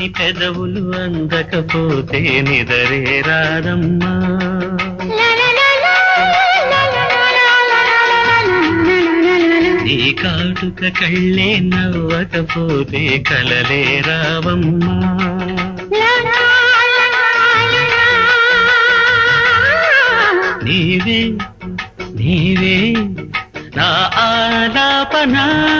పెదవులు అందకపోతే నిదరే రాదమ్మా నీ కాటుక కళ్ళే నవ్వకపోతే కలలే రావమ్మా నీవే నీవే నా ఆలాపన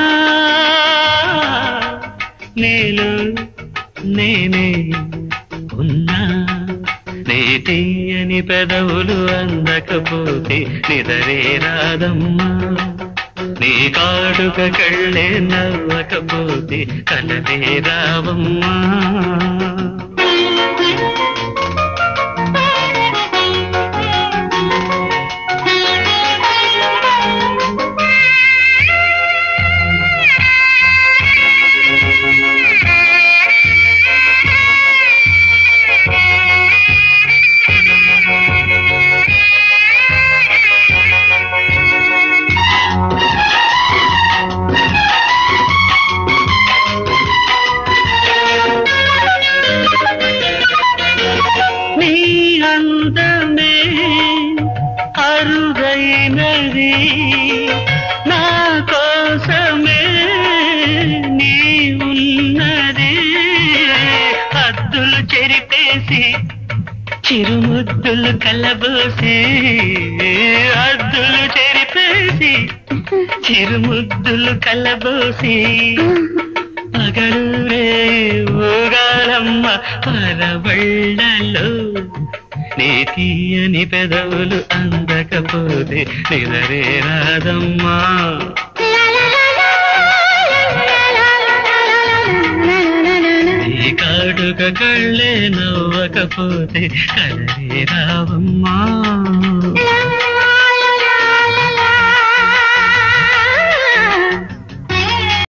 నేను నేనే ఉన్నా నీ తీయని పెదవులు అందకపోతే నిదరే రాదమ్మా నీ కాడుక కళ్ళే నవ్వకపోతే కలలే రావమ్మా నీ అందమే అరుదైనది నా కోసమే నీ ఉన్నది హద్దులు చెరిపేసి చిరుముద్దులు కలబోసి హద్దులు చెరిపేసి చిరుముద్దులు కలబోసి పగలురే ఊగాలమ్మ పరవళ్ళలో నీ తీయని పెదవులు అందకపోతే నిదరే రాదమ్మా నీ కాడుక కళ్ళే నవ్వకపోతే కలరే రావమ్మా la